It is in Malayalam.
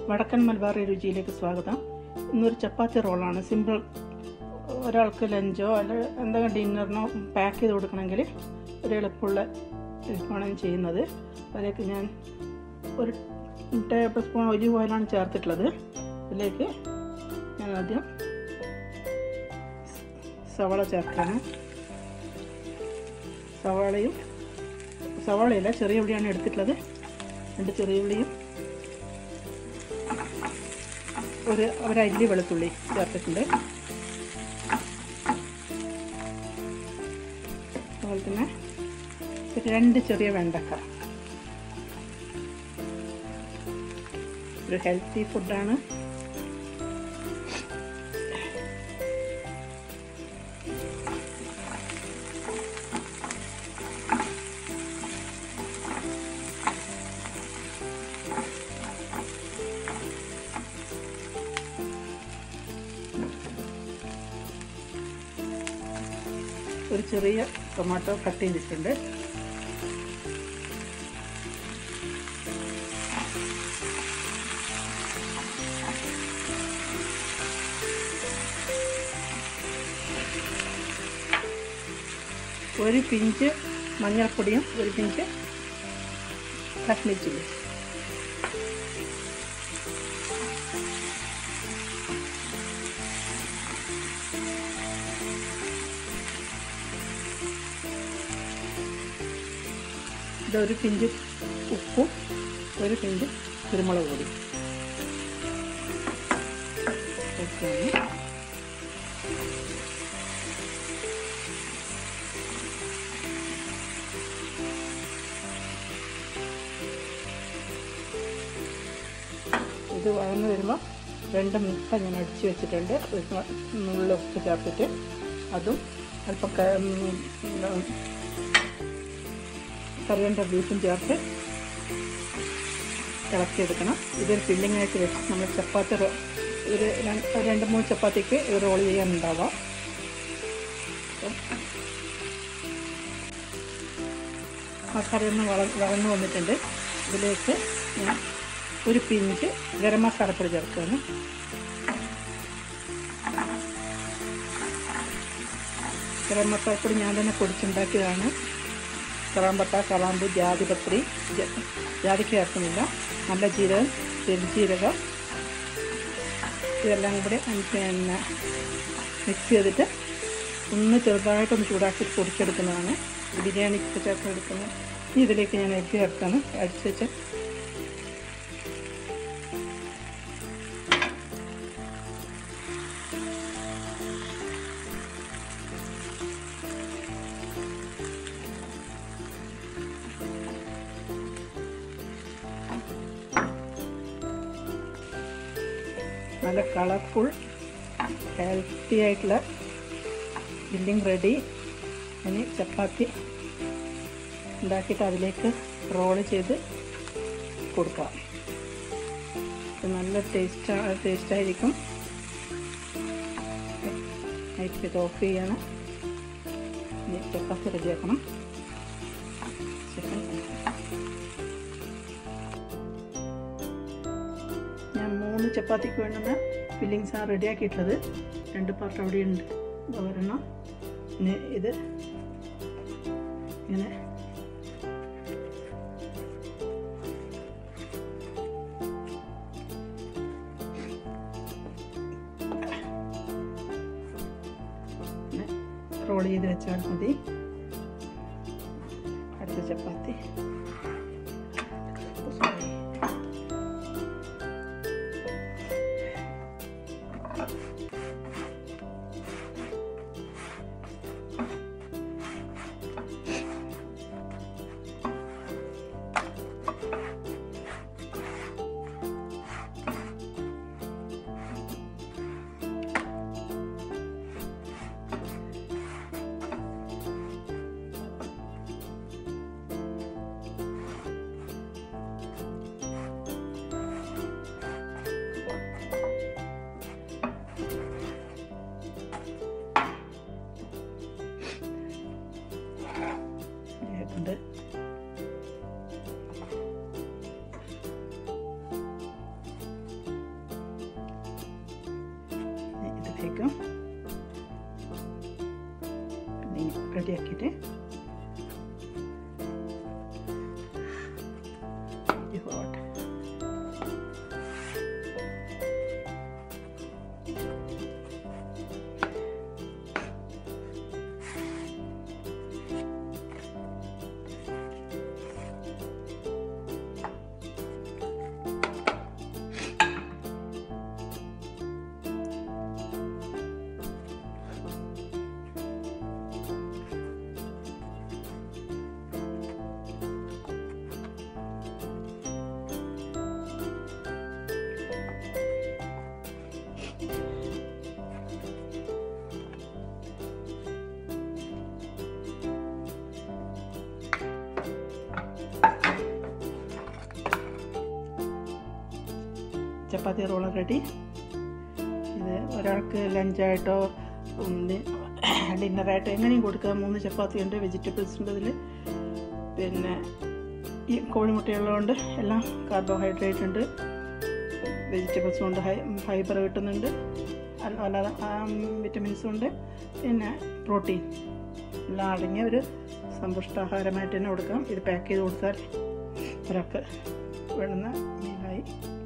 വടക്കൻ മലബാറി രുചിയിലേക്ക് സ്വാഗതം ഇന്നൊരു ചപ്പാത്തി റോളാണ് സിമ്പിൾ ഒരാൾക്ക് ലഞ്ചോ അല്ല എന്തെങ്കിലും ഡിന്നറിനോ പാക്ക് ചെയ്ത് കൊടുക്കണമെങ്കിൽ ഒരു എളുപ്പമുള്ള ആണ് ഞാൻ ചെയ്യുന്നത് അതിലേക്ക് ഞാൻ ഒരു ടേബിൾ സ്പൂൺ ഒലിവ് ഓയിലാണ് ചേർത്തിട്ടുള്ളത് അതിലേക്ക് ഞാൻ ആദ്യം സവാള ചേർക്കാണ് സവാളയും സവാളയല്ല ചെറിയ ഉള്ളിയാണ് എടുത്തിട്ടുള്ളത് രണ്ട് ചെറിയ ഉള്ളിയും ഒരു ഒരല്ലി വെളുത്തുള്ളി ചേർത്തിട്ടുണ്ട് അതുപോലെ തന്നെ ഒരു രണ്ട് ചെറിയ വെണ്ടക്ക ഒരു ഹെൽത്തി ഫുഡാണ് ഒരു ചെറിയ ടൊമാറ്റോ കട്ട് ചെയ്തിട്ടുണ്ട് ഒരു പിഞ്ച് മഞ്ഞൾപ്പൊടിയും ഒരു പിഞ്ച് കാശ്മീർ ചില്ലി ഇതൊരു പിഞ്ച് ഉപ്പും ഒരു പിഞ്ച് കുരുമുളക് പൊടി ഓക്കെയാണ് ഇത് വഴന്ന് വരുമ്പോൾ രണ്ട് മുട്ട ഞാൻ അടിച്ച് വെച്ചിട്ടുണ്ട് ഒരു നുള്ളിൽ ഉപ്പ് ചേർത്തിട്ട് അതും അല്പം ക- ഉം, ഉം, കറിവേണ്ട ബീഫും ചേർത്ത് ഇളക്കിയെടുക്കണം ഇതൊരു ഫില്ലിംഗ് ആയിട്ട് വെച്ച് നമ്മൾ ചപ്പാത്തി റോ- ഒരു രണ്ട് രണ്ട് മൂന്ന് ചപ്പാത്തിക്ക് റോൾ ചെയ്യാനുണ്ടാവാം അപ്പം ആ കറി ഒന്ന് വള വളർന്നു വന്നിട്ടുണ്ട് ഇതിലേക്ക് ഞാൻ ഒരു പിഞ്ച് ഗരം മസാലപ്പൊടി ചേർക്കുകയാണ് ഗരം മസാലപ്പൊടി ഞാൻ തന്നെ പൊടിച്ചുണ്ടാക്കിയതാണ് കറാമ്പട്ട കറാമ്പ് ജാതിപത്രി ജ- ജാതിക്ക ചേർക്കുന്നില്ല നല്ല ജീരകം പെരുജീരകം ഇതെല്ലാം കൂടി പിന്നെ മിക്സ് ചെയ്തിട്ട് ഒന്ന് ചെറുതായിട്ടൊന്ന് ചൂടാക്കി പൊടിച്ചെടുക്കുന്നതാണ് ബിരിയാണിക്ക് ചേർത്തെടുക്കുന്നത് ഇനി ഇതിലേക്ക് ഞാൻ എഗ്ഗ് ചേർത്താണ് അടിച്ച് വെച്ച് നല്ല കളർഫുൾ ഹെൽത്തി ആയിട്ടുള്ള ബില്ലിങ് റെഡി ഇനി ചപ്പാത്തി ഉണ്ടാക്കിയിട്ട് അതിലേക്ക് റോള് ചെയ്ത് കൊടുക്കാം ഇത് നല്ല ടേസ്റ്റ് ടേസ്റ്റായിരിക്കും നൈറ്റ് ഇത് ഓഫ് ചെയ്യണം ഇനി ചപ്പാത്തി റെഡിയാക്കണം ചിക്കൻ ഞാൻ മൂന്ന് ചപ്പാത്തിക്ക് വേണ്ടുന്ന ഫില്ലിങ്സ് ആണ് റെഡിയാക്കിയിട്ടുള്ളത് രണ്ട് പാർട്ട് അവിടെ ഉണ്ട് ഒരെണ്ണം ഇനി ഇത് ഇങ്ങനെ റോൾ ചെയ്ത് വെച്ചാൽ മതി അടുത്ത ചപ്പാത്തി Sorry. ഉണ്ട് റെഡിയാക്കിയിട്ട് പോകട്ടെ ചപ്പാത്തി റോള് റെഡി ഇത് ഒരാൾക്ക് ലഞ്ചായിട്ടോ ഡിന്നറായിട്ടോ എങ്ങനെയും കൊടുക്കാം മൂന്ന് ചപ്പാത്തി ഉണ്ട് വെജിറ്റബിൾസ് ഉണ്ട് ഇതിൽ പിന്നെ ഈ കോഴിമുട്ടയുള്ളതുകൊണ്ട് എല്ലാം കാർബോഹൈഡ്രേറ്റ് ഉണ്ട് വെജിറ്റബിൾസും ഉണ്ട് ഹൈ ഫൈബർ കിട്ടുന്നുണ്ട് അല്ല- അല്ലാതെ വിറ്റമിൻസും ഉണ്ട് പിന്നെ പ്രോട്ടീൻ എല്ലാം അടങ്ങിയ ഒരു സമ്പുഷ്ടാഹാരമായിട്ട് തന്നെ കൊടുക്കാം ഇത് പാക്ക് ചെയ്ത് കൊടുത്താൽ ഒരാൾക്ക് വേണ്ടുന്ന മീനായി